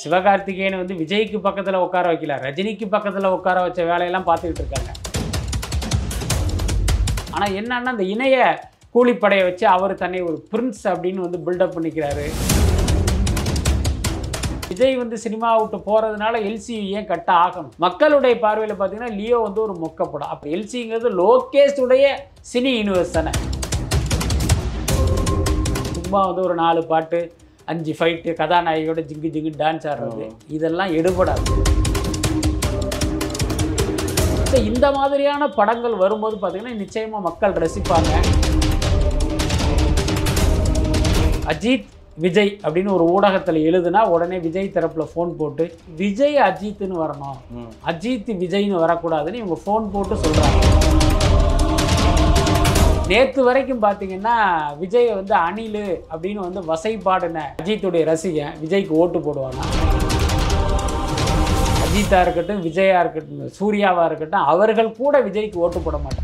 சிவகார்த்திகேயன் வந்து விஜய்க்கு பக்கத்தில் உட்கார வைக்கல ரஜினிக்கு பக்கத்தில் உட்கார வச்ச வேலையெல்லாம் பார்த்துக்கிட்டு இருக்காங்க ஆனால் என்னன்னா அந்த இணைய கூலிப்படையை வச்சு அவர் தன்னை ஒரு பிரின்ஸ் அப்படின்னு வந்து பில்டப் பண்ணிக்கிறாரு விஜய் வந்து சினிமா விட்டு போகிறதுனால எல்சி ஏன் கட்ட ஆகணும் மக்களுடைய பார்வையில் பார்த்தீங்கன்னா லியோ வந்து ஒரு மொக்கப்படம் அப்போ எல்சிங்கிறது லோகேஷுடைய சினி யூனிவர்ஸ் தானே சும்மா வந்து ஒரு நாலு பாட்டு அஞ்சு ஃபைட்டு கதாநாயகியோட ஜிங்கு ஜிங்கு டான்ஸ் ஆடுறது இதெல்லாம் எடுபடாது So, இந்த மாதிரியான படங்கள் வரும்போது பார்த்தீங்கன்னா நிச்சயமாக மக்கள் ரசிப்பாங்க அஜித் விஜய் அப்படின்னு ஒரு ஊடகத்தில் எழுதுனா உடனே விஜய் தரப்புல ஃபோன் போட்டு விஜய் அஜித்னு வரணும் அஜித் விஜய்னு வரக்கூடாதுன்னு இவங்க ஃபோன் போட்டு சொல்கிறாங்க நேற்று வரைக்கும் பார்த்தீங்கன்னா விஜய் வந்து அணிலு அப்படின்னு வந்து வசைப்பாடின அஜித்துடைய ரசிகன் விஜய்க்கு ஓட்டு போடுவாங்க அஜித்தா இருக்கட்டும் விஜயா இருக்கட்டும் சூர்யாவா இருக்கட்டும் அவர்கள் கூட விஜய்க்கு ஓட்டு போட மாட்டாங்க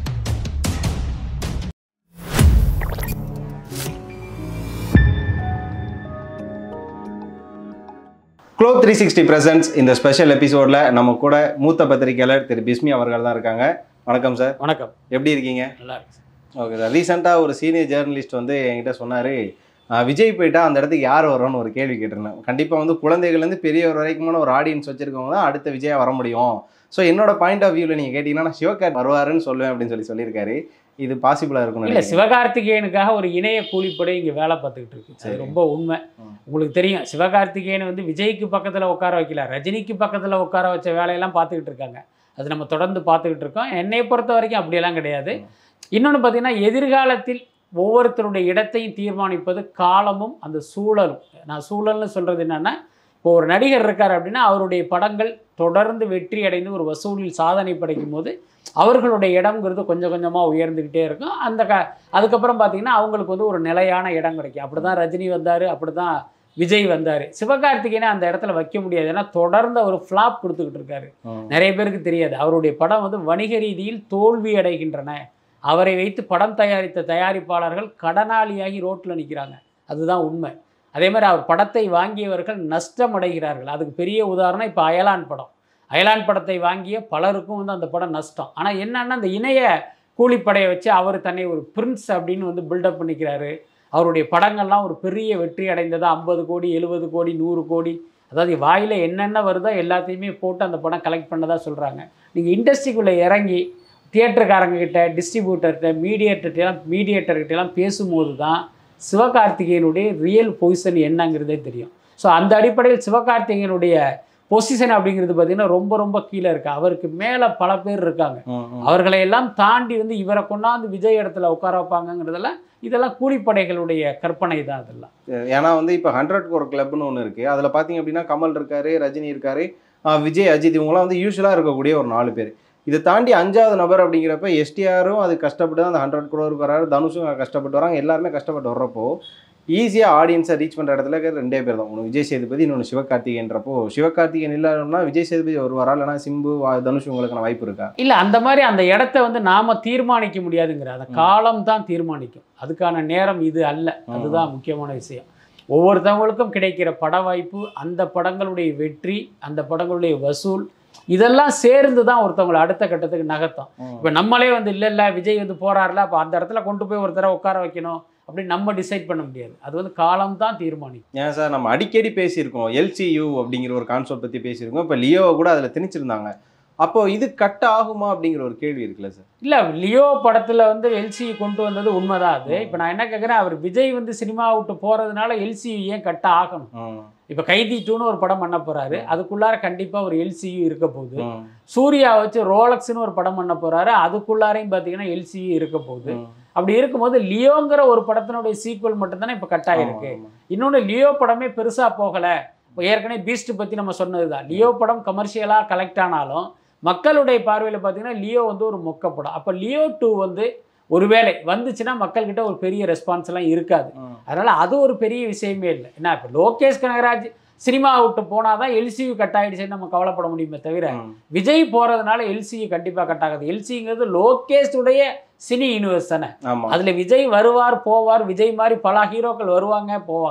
க்ளோ த்ரீ சிக்ஸ்டி பிரசன்ஸ் இந்த ஸ்பெஷல் எபிசோடில் நம்ம கூட மூத்த பத்திரிகையாளர் திரு பிஸ்மி அவர்கள் தான் இருக்காங்க வணக்கம் சார் வணக்கம் எப்படி இருக்கீங்க நல்லா இருக்கு ஓகே சார் ரீசெண்டாக ஒரு சீனியர் ஜேர்னலிஸ்ட் வந்து என்கிட்ட சொன்னார் விஜய் போயிட்டா அந்த இடத்துக்கு யார் வரும்னு ஒரு கேள்வி கேட்டிருந்தேன் கண்டிப்பாக வந்து குழந்தைகள்லேருந்து பெரியவர் வரைக்குமான ஒரு ஆடியன்ஸ் வச்சிருக்கவங்க தான் அடுத்த விஜயா வர முடியும் ஸோ என்னோட பாயிண்ட் ஆஃப் வியூவில் நீங்கள் கேட்டிங்கன்னா நான் சிவகார்த் வருவாருன்னு சொல்லுவேன் அப்படின்னு சொல்லி சொல்லியிருக்காரு இது பாசிபிளாக இருக்கணும் இல்ல சிவகார்த்திகேயனுக்காக ஒரு இணைய கூலிப்படை இங்க வேலை பார்த்துக்கிட்டு இருக்கு அது சரி. ரொம்ப உண்மை ம். உங்களுக்கு தெரியும் சிவகார்த்திகேயன் வந்து விஜய்க்கு பக்கத்துல உட்கார வைக்கல ரஜினிக்கு பக்கத்துல உட்கார வச்ச வேலையெல்லாம் பார்த்துக்கிட்டு இருக்காங்க அது நம்ம தொடர்ந்து பார்த்துக்கிட்டு இருக்கோம் என்னை பொறுத்த வரைக்கும் அப்படியெல்லாம் கிடையாது ம். இன்னொன்று பார்த்தீங்கன்னா எதிர்காலத்தில் ஒவ்வொருத்தருடைய இடத்தையும் தீர்மானிப்பது காலமும் அந்த சூழலும் நான் சூழல்னு சொல்றது என்னன்னா இப்போ ஒரு நடிகர் இருக்கார் அப்படின்னா அவருடைய படங்கள் தொடர்ந்து வெற்றி அடைந்து ஒரு வசூலில் சாதனை படைக்கும் போது அவர்களுடைய இடம்ங்கிறது கொஞ்சம் கொஞ்சமாக உயர்ந்துக்கிட்டே இருக்கும் அந்த க அதுக்கப்புறம் பார்த்தீங்கன்னா அவங்களுக்கு வந்து ஒரு நிலையான இடம் கிடைக்கும் அப்படி தான் ரஜினி வந்தார் அப்படி தான் விஜய் வந்தார் சிவகார்த்திகேயனை அந்த இடத்துல வைக்க முடியாது ஏன்னா தொடர்ந்து அவர் ஃப்ளாப் கொடுத்துக்கிட்டு இருக்காரு ம். நிறைய பேருக்கு தெரியாது அவருடைய படம் வந்து வணிக ரீதியில் தோல்வி அடைகின்றன அவரை வைத்து படம் தயாரித்த தயாரிப்பாளர்கள் கடனாளியாகி ரோட்டில் நிற்கிறாங்க அதுதான் உண்மை அதே மாதிரி அவர் படத்தை வாங்கியவர்கள் நஷ்டம் அடைகிறார்கள் அதுக்கு பெரிய உதாரணம் இப்போ அயலான் படம் அயலான் படத்தை வாங்கிய பலருக்கும் வந்து அந்த படம் நஷ்டம் ஆனால் என்னன்னா அந்த இணைய கூலிப்படையை வச்சு அவர் தன்னை ஒரு பிரின்ஸ் அப்படின்னு வந்து பில்டப் பண்ணிக்கிறாரு அவருடைய படங்கள்லாம் ஒரு பெரிய வெற்றி அடைந்ததா ஐம்பது கோடி எழுபது கோடி நூறு கோடி அதாவது வாயில் என்னென்ன வருதோ எல்லாத்தையுமே போட்டு அந்த படம் கலெக்ட் பண்ணதா சொல்கிறாங்க நீங்கள் இண்டஸ்ட்ரிக்குள்ளே இறங்கி தியேட்டருக்காரங்க கிட்ட டிஸ்ட்ரிபியூட்டர்கிட்ட மீடியேட்டர்கிட்டலாம் மீடியேட்டர்கிட்டலாம் பேசும்போது தான் சிவகார்த்திகேயனுடைய ரியல் பொசிஷன் என்னங்கிறதே தெரியும் ஸோ அந்த அடிப்படையில் சிவகார்த்திகேயனுடைய பொசிஷன் அப்படிங்கிறது பார்த்தீங்கன்னா ரொம்ப ரொம்ப கீழே இருக்கு அவருக்கு மேலே பல பேர் இருக்காங்க ம், ம். அவர்களை எல்லாம் தாண்டி வந்து இவரை கொண்டாந்து விஜய் இடத்துல உட்கார வைப்பாங்கங்கிறதெல்லாம் இதெல்லாம் கூலிப்படைகளுடைய கற்பனை தான் அதெல்லாம் ஏன்னா வந்து இப்போ ஹண்ட்ரட் கோர் கிளப்னு ஒன்று இருக்குது அதில் பார்த்தீங்க அப்படின்னா கமல் இருக்காரு ரஜினி இருக்காரு ஆஹ் விஜய் அஜித் இவங்கலாம் வந்து யூஸ்வலாக இருக்கக்கூடிய ஒரு நாலு பேர் இதை தாண்டி அஞ்சாவது நபர் அப்படிங்கிறப்ப எஸ்டிஆரும் அது கஷ்டப்பட்டு தான் அந்த ஹண்ட்ரட் குரோருக்கு வராரு தனுஷும் கஷ்டப்பட்டு வராங்க எல்லாருமே கஷ்டப்பட்டு வர்றப்போ ஈஸியாக ஆடியன்ஸை ரீச் பண்ணுற இடத்துல இருக்கிற ரெண்டே பேர் தான் ஒன்று விஜய் சேதுபதி இன்னொன்று சிவகார்த்திகேயன்றப்போ சிவகார்த்திகேயன் இல்லைன்னா விஜய் சேதுபதி வருவாரா இல்லைனா சிம்பு வா- தனுஷ் உங்களுக்கான வாய்ப்பு இருக்கா இல்லை அந்த மாதிரி அந்த இடத்த வந்து நாம தீர்மானிக்க முடியாதுங்கிற அந்த காலம் தான் தீர்மானிக்கும் அதுக்கான நேரம் இது அல்ல அதுதான் முக்கியமான விஷயம் ஒவ்வொருத்தவங்களுக்கும் கிடைக்கிற பட வாய்ப்பு அந்த படங்களுடைய வெற்றி அந்த படங்களுடைய வசூல் இதெல்லாம் சேர்ந்து தான் ஒருத்தவங்களை அடுத்த கட்டத்துக்கு நகர்த்தும் இப்போ நம்மளே வந்து இல்லை இல்லை விஜய் வந்து போறாருல அப்போ அந்த இடத்துல கொண்டு போய் ஒருத்தரை உட்கார வைக்கணும் அப்படின்னு நம்ம டிசைட் பண்ண முடியாது அது வந்து காலம் தான் தீர்மானிக்கும் ஏன் சார் நம்ம அடிக்கடி பேசியிருக்கோம் எல்சியூ அப்படிங்கிற ஒரு கான்செப்ட் பற்றி பேசியிருக்கோம் இப்போ லியோவை கூட அதில் திணிச்சிருந்தாங்க அப்போ இது கட் ஆகுமா அப்படிங்கிற ஒரு கேள்வி இருக்குல்ல சார் இல்லை லியோ படத்தில் வந்து எல்சி கொண்டு வந்தது உண்மைதான் அது இப்போ நான் என்ன கேட்குறேன் அவர் விஜய் வந்து சினிமா விட்டு போகிறதுனால எல்சி ஏன் கட்ட ஆகணும் ம், இப்போ கைதி டூன்னு ஒரு படம் பண்ண போறாரு அதுக்குள்ளார கண்டிப்பாக ஒரு எல்சியு இருக்க போகுது ம், சூர்யா வச்சு ரோலக்ஸ்னு ஒரு படம் பண்ண போறாரு அதுக்குள்ளாரையும் பார்த்தீங்கன்னா எல்சியு இருக்க போகுது ம். அப்படி இருக்கும்போது லியோங்கிற ஒரு படத்தினுடைய சீக்வல் மட்டும்தானே இப்போ கட் ஆகிருக்கு ஆமா, இன்னொன்று லியோ படமே பெருசாக போகலை இப்போ ஏற்கனவே பீஸ்ட் பற்றி நம்ம சொன்னது தான் லியோ படம் கமர்ஷியலாக கலெக்ட் ஆனாலும் மக்களுடைய பார்வையில் பார்த்தீங்கன்னா லியோ வந்து ஒரு மொக்க படம் அப்போ லியோ டூ வந்து ஒருவேளை வந்துச்சுன்னா மக்கள்கிட்ட ஒரு பெரிய ரெஸ்பான்ஸ் எல்லாம் இருக்காது ம். அதனால அது ஒரு பெரிய விஷயமே இல்லை என்ன இப்போ லோகேஷ் கனகராஜ் சினிமா விட்டு போனால் தான் எல்சியு கட் ஆகிடுச்சுன்னு நம்ம கவலைப்பட முடியுமே தவிர ம். விஜய் போகிறதுனால எல்சியு கண்டிப்பாக கட் ஆகாது எல்சிங்கிறது லோகேஷுடைய சினி யூனிவர்ஸ் தானே ஆமா அதில் விஜய் வருவார் போவார் விஜய் மாதிரி பல ஹீரோக்கள் வருவாங்க போவாங்க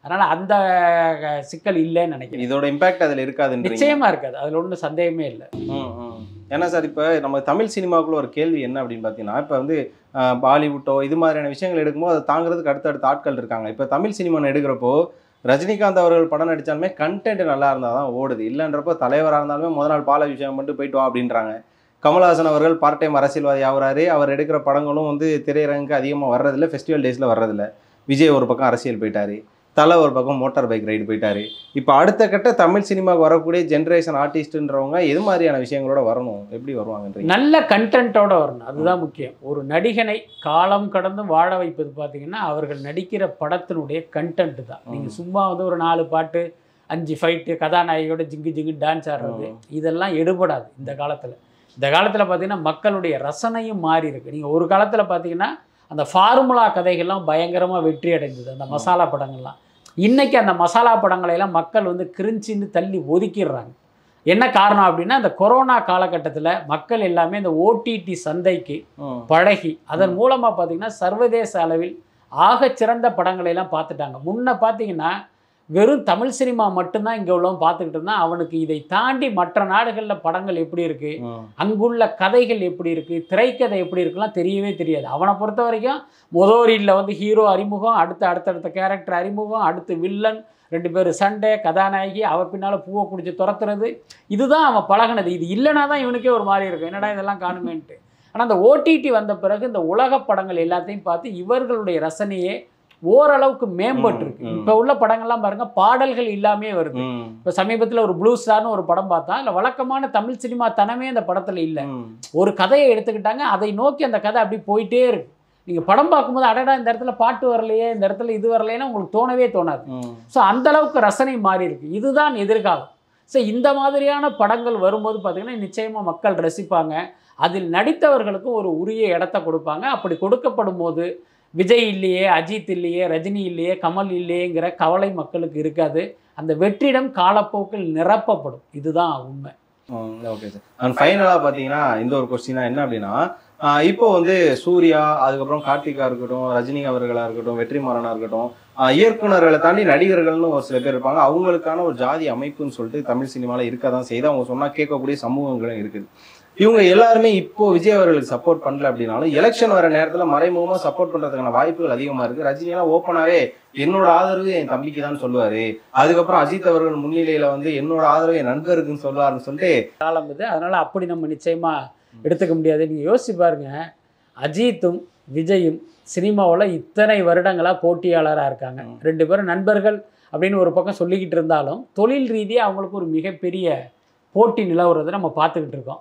அதனால் அந்த அஹ், சிக்கல் இல்லைன்னு நினைக்கிறேன் இதோட இம்பாக்ட் அதில் இருக்காதுன்றீங்க நிச்சயமா இருக்காது அதில் ஒன்றும் சந்தேகமே இல்லை ம், ம். ஏன்னா சார் இப்போ நம்ம தமிழ் சினிமாவுக்குள்ள ஒரு கேள்வி என்ன அப்படின்னு பார்த்தீங்கன்னா இப்போ வந்து அஹ், பாலிவுட்டோ இது மாதிரியான விஷயங்கள் எடுக்கும்போது அதை தாங்கிறதுக்கு அடுத்தடுத்த ஆட்கள் இருக்காங்க இப்போ தமிழ் சினிமா எடுக்கிறப்போ ரஜினிகாந்த் அவர்கள் படம் நடித்தாலுமே கண்டென்ட் நல்லா இருந்தால் தான் ஓடுது இல்லைன்றப்போ தலைவராக இருந்தாலுமே முத நாள் பால விஷயம் மட்டும் போயிட்டு வா அப்படின்றாங்க கமல்ஹாசன் அவர்கள் பார்ட் டைம் அரசியல்வாதி ஆகுறாரு அவர் எடுக்கிற படங்களும் வந்து திரையரங்குக்கு அதிகமாக வர்றதில்ல ஃபெஸ்டிவல் டேஸில் வர்றதில்ல விஜய் ஒரு பக்கம் அரசியல் போயிட்டாரு தலை ஒரு பக்கம் மோட்டார் பைக் ரைடு போயிட்டாரு இப்போ அடுத்த கட்ட தமிழ் சினிமாவுக்கு வரக்கூடிய ஜென்ரேஷன் ஆர்டிஸ்ட்ன்றவங்க எது மாதிரியான விஷயங்களோட வரணும் எப்படி வருவாங்கன்றீங்க நல்ல கண்டென்ட்டோட வரணும் அதுதான் முக்கியம் ஒரு நடிகனை காலம் கடந்து வாழ வைப்பது பார்த்தீங்கன்னா அவர்கள் நடிக்கிற படத்தினுடைய கண்டென்ட் தான் நீங்கள் சும்மா வந்து ஒரு நாலு பாட்டு அஞ்சு ஃபைட்டு கதாநாயகியோட ஜிங்கு ஜிங்கு டான்ஸ் ஆடுறது இதெல்லாம் எடுபடாது இந்த காலத்தில் இந்த காலத்தில் பார்த்தீங்கன்னா மக்களுடைய ரசனையும் மாறி இருக்கு நீங்கள் ஒரு காலத்தில் பார்த்தீங்கன்னா அந்த ஃபார்முலா கதைகள்லாம் பயங்கரமாக வெற்றி அடைந்தது அந்த மசாலா படங்கள்லாம் இன்னைக்கு அந்த மசாலா படங்களை எல்லாம் மக்கள் வந்து கிரிஞ்சின்னு தள்ளி ஒதுக்கிடுறாங்க என்ன காரணம் அப்படின்னா அந்த கொரோனா காலகட்டத்தில் மக்கள் எல்லாமே இந்த ஓடிடி சந்தைக்கு ம். பழகி அதன் மூலமாக பார்த்தீங்கன்னா சர்வதேச அளவில் ஆகச் சிறந்த படங்களை எல்லாம் பார்த்துட்டாங்க முன்ன பார்த்தீங்கன்னா வெறும் தமிழ் சினிமா மட்டும்தான் இங்கே உள்ளவன் பார்த்துக்கிட்டு இருந்தான் அவனுக்கு இதை தாண்டி மற்ற நாடுகளில் படங்கள் எப்படி இருக்குது ம். அங்குள்ள கதைகள் எப்படி இருக்குது திரைக்கதை எப்படி இருக்குலாம் தெரியவே தெரியாது அவனை பொறுத்த வரைக்கும் முதோரியில் வந்து ஹீரோ அறிமுகம் அடுத்து அடுத்தடுத்த கேரக்டர் அறிமுகம் அடுத்து வில்லன் ரெண்டு பேரும் சண்டை கதாநாயகி அவ பின்னால் பூவை குடிச்சு துரத்துறது இதுதான் அவன் பழகுனது இது இல்லைனா தான் இவனுக்கே ஒரு மாதிரி இருக்கும் என்னடா இதெல்லாம் காணுமேன்ட்டு ஆனால் அந்த ஓடிடி வந்த பிறகு இந்த உலக படங்கள் எல்லாத்தையும் பார்த்து இவர்களுடைய ரசனையே ஓரளவுக்கு மேம்பட்டிருக்கு ம், ம். இப்போ உள்ள படங்கள்லாம் பாருங்க பாடல்கள் இல்லாமே வருது ம். இப்போ சமீபத்தில் ஒரு ப்ளூ ஸ்டார்னு ஒரு படம் பார்த்தா இல்லை வழக்கமான தமிழ் சினிமா தனமே அந்த படத்தில் இல்லை ம். ஒரு கதையை எடுத்துக்கிட்டாங்க அதை நோக்கி அந்த கதை அப்படி போயிட்டே இருக்கு நீங்கள் படம் பார்க்கும்போது அடடா இந்த இடத்துல பாட்டு வரலையே இந்த இடத்துல இது வரலையேன்னு உங்களுக்கு தோணவே தோணாது ம். ஸோ அந்த அளவுக்கு ரசனை மாறி இருக்கு இதுதான் எதிர்காலம் ஸோ இந்த மாதிரியான படங்கள் வரும்போது பார்த்தீங்கன்னா நிச்சயமாக மக்கள் ரசிப்பாங்க அதில் நடித்தவர்களுக்கும் ஒரு உரிய இடத்த கொடுப்பாங்க அப்படி கொடுக்கப்படும் போது விஜய் இல்லையே அஜித் இல்லையே ரஜினி இல்லையே கமல் இல்லையேங்கிற கவலை மக்களுக்கு இருக்காது அந்த வெற்றிடம் காலப்போக்கில் நிரப்பப்படும் இதுதான் உண்மை ஓகே சார் அண்ட் ஃபைனலாக பார்த்தீங்கன்னா இந்த ஒரு கொஸ்டினா என்ன அப்படின்னா ஆஹ் இப்போ வந்து சூர்யா அதுக்கப்புறம் கார்த்திகா இருக்கட்டும் ரஜினி அவர்களாக இருக்கட்டும் வெற்றிமாறனா இருக்கட்டும் ஆஹ் இயக்குனர்களை தாண்டி நடிகர்கள்னு ஒரு சில பேர் இருப்பாங்க அவங்களுக்கான ஒரு ஜாதி அமைப்புன்னு சொல்லிட்டு தமிழ் சினிமாவில் இருக்க தான் செய்யுது அவங்க சொன்னால் கேட்கக்கூடிய சமூகங்களும் இருக்குது இவங்க எல்லாருமே இப்போ விஜய் அவர்களுக்கு சப்போர்ட் பண்ணல அப்படின்னாலும் எலெக்ஷன் வர நேரத்தில் மறைமுகமாக சப்போர்ட் பண்ணுறதுக்கான வாய்ப்புகள் அதிகமாக இருக்குது ரஜினியெல்லாம் ஓப்பனாகவே என்னோட ஆதரவு என் தம்பிக்கு தான் சொல்லுவாரு அதுக்கப்புறம் அஜித் அவர்கள் முன்னிலையில வந்து என்னோட ஆதரவு என் நண்பருக்குன்னு சொல்லுவாருன்னு சொல்லிட்டு காலம் இது அதனால் அப்படி நம்ம நிச்சயமாக எடுத்துக்க முடியாது நீங்கள் யோசிச்சு பாருங்க அஜித்தும் விஜயும் சினிமாவில் இத்தனை வருடங்களாக போட்டியாளராக இருக்காங்க ரெண்டு பேரும் நண்பர்கள் அப்படின்னு ஒரு பக்கம் சொல்லிக்கிட்டு இருந்தாலும் தொழில் ரீதியாக அவங்களுக்கு ஒரு மிகப்பெரிய போட்டி நிலவுறதை நம்ம பார்த்துக்கிட்டு இருக்கோம்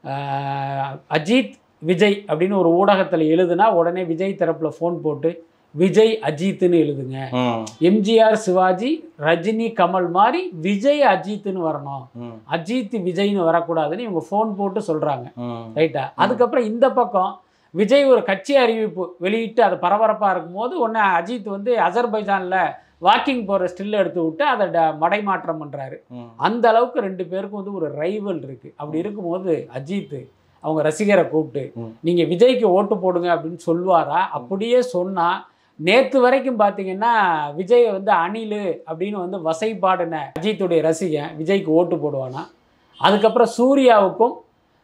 ஆஹ் அஜித் விஜய் அப்படின்னு ஒரு ஊடகத்தில் எழுதுனா உடனே விஜய் தரப்பில் ஃபோன் போட்டு விஜய் அஜித்துன்னு எழுதுங்க ம், எம்ஜிஆர் சிவாஜி ரஜினி கமல் மாதிரி விஜய் அஜித்துன்னு வரணும் ம், அஜித் விஜய்னு வரக்கூடாதுன்னு இவங்க ஃபோன் போட்டு சொல்கிறாங்க ம், ரைட்டா அதுக்கப்புறம் இந்த பக்கம் விஜய் ஒரு கட்சி அறிவிப்பு வெளியிட்டு அது பரபரப்பாக இருக்கும்போது ஒன்று அஜித் வந்து அசர்பைஜானில் வாக்கிங் போகிற ஸ்டில் எடுத்து விட்டு அதை ட- மடைமாற்றம் பண்ணுறாரு ம். அந்த அளவுக்கு ரெண்டு பேருக்கும் வந்து ஒரு ரைவல் இருக்குது அப்படி இருக்கும்போது அஜித் அவங்க ரசிகரை கூப்பிட்டு ம். நீங்கள் விஜய்க்கு ஓட்டு போடுங்க அப்படின்னு சொல்லுவாரா அப்படியே சொன்னால் நேற்று வரைக்கும் பார்த்தீங்கன்னா விஜய் வந்து அணில் அப்படின்னு வந்து வசைப்பாடின அஜித்துடைய ரசிகன் விஜய்க்கு ஓட்டு போடுவானா அதுக்கப்புறம் சூர்யாவுக்கும்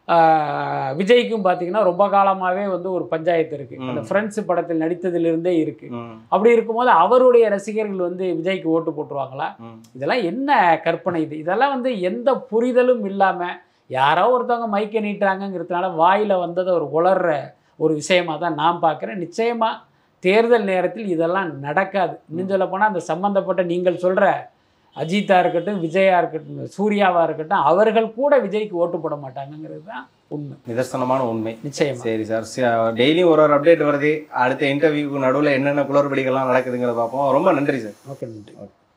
ஆஹ், விஜய்க்கும் பார்த்தீங்கன்னா ரொம்ப காலமாகவே வந்து ஒரு பஞ்சாயத்து இருக்குது அந்த ம். ஃப்ரெண்ட்ஸ் படத்தில் நடித்ததிலிருந்தே இருக்குது ம், அப்படி இருக்கும்போது அவருடைய ரசிகர்கள் வந்து விஜய்க்கு ஓட்டு போட்டுருவாங்களா ம். இதெல்லாம் என்ன கற்பனை இது இதெல்லாம் வந்து எந்த புரிதலும் இல்லாமல் யாரோ ஒருத்தவங்க மைக்கை நீட்டுறாங்கங்கிறதுனால வாயில் வந்ததை ஒரு உளர்ற ஒரு விஷயமா தான் நான் பார்க்குறேன் நிச்சயமாக தேர்தல் நேரத்தில் இதெல்லாம் நடக்காது இன்னும் சொல்ல போனால் அந்த சம்மந்தப்பட்ட நீங்கள் சொல்கிற அஜித்தா இருக்கட்டும் விஜயா இருக்கட்டும் சூர்யாவா இருக்கட்டும் அவர்கள் கூட விஜய்க்கு ஓட்டு போட மாட்டாங்கங்கிறது தான் உண்மை நிதர்சனமான உண்மை நிச்சயமா சரி சார் டெய்லியும் ஒரு ஒரு அப்டேட் வருது அடுத்த இன்டர்வியூக்கு நடுவில் என்னென்ன குளறுபடிகள்லாம் நடக்குதுங்கிறத பார்ப்போம் ரொம்ப நன்றி சார் ஓகே நன்றி